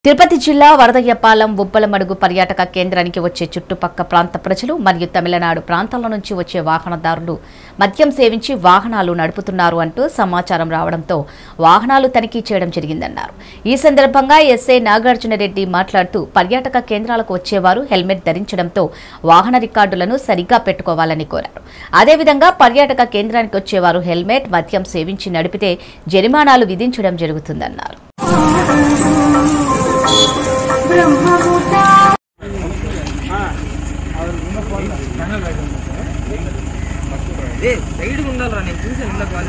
తిరుపతి జిల్లా వరదయ్యపాలెం ఉప్పలమడుగు పర్యాటక కేంద్రానికి వచ్చే చుట్టుపక్క ప్రాంత ప్రజలు మరియు తమిళనాడు ప్రాంతాల నుంచి వచ్చే వాహనదారులు మద్యం సేవించి వాహనాలు నడుపుతున్నారు అంటూ సమాచారం రావడంతో వాహనాలు తనిఖీ చేయడం జరిగిందన్నారు ఈ సందర్భంగా ఎస్ఐ నాగార్జునరెడ్డి మాట్లాడుతూ పర్యాటక కేంద్రాలకు వచ్చేవారు హెల్మెట్ ధరించడంతో వాహన రికార్డులను సరిగ్గా పెట్టుకోవాలని కోరారు అదేవిధంగా పర్యాటక కేంద్రానికి వచ్చేవారు హెల్మెట్ మద్యం సేవించి నడిపితే జరిమానాలు విధించడం జరుగుతుందన్నారు ఏ సైడ్ ఉండాలరా నేను చూసాను ఇందాక వాళ్ళు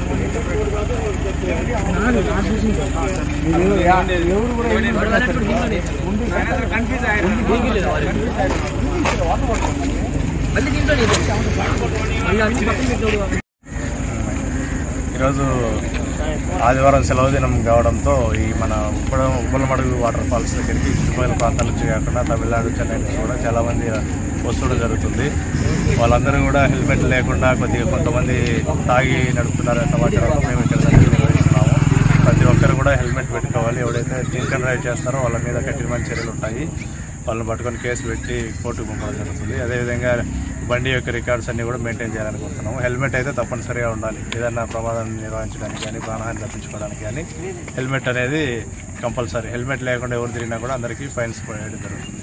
మళ్ళీ దీంట్లో మళ్ళీ అన్ని పక్కన పెట్టాడు ఈరోజు ఆదివారం సెలవు దినం కావడంతో ఈ మన ఉప్పడ ఉప్పలమడుగు వాటర్ ఫాల్స్ దగ్గరికి చుట్టుపక్కల ప్రాంతాల నుంచి కాకుండా తమిళనాడు చెన్నై నుంచి కూడా చాలామంది వస్తుండడం జరుగుతుంది వాళ్ళందరూ కూడా హెల్మెట్ లేకుండా కొద్దిగా కొంతమంది తాగి నడుపుతున్నారనే సమాచారంతో మేము ఇక్కడ తనిఖీ నిర్వహిస్తున్నాము ప్రతి ఒక్కరు కూడా హెల్మెట్ పెట్టుకోవాలి ఎవరైతే డ్రింక్ అండ్ డ్రైవ్ చేస్తారో వాళ్ళ మీద కఠినమైన చర్యలు ఉంటాయి వాళ్ళని పట్టుకొని కేసు పెట్టి కోర్టుకు పంపడం జరుగుతుంది అదేవిధంగా బండి యొక్క రికార్డ్స్ అన్ని కూడా మెయింటైన్ చేయాలనుకుంటున్నాము హెల్మెట్ అయితే తప్పనిసరిగా ఉండాలి ఏదైనా ప్రమాదం నిర్వహించడానికి కానీ ప్రాణహాని తప్పించుకోవడానికి కానీ హెల్మెట్ అనేది కంపల్సరీ హెల్మెట్ లేకుండా ఎవరు తిరిగినా కూడా అందరికీ ఫైన్స్ పడేయడం జరుగుతుంది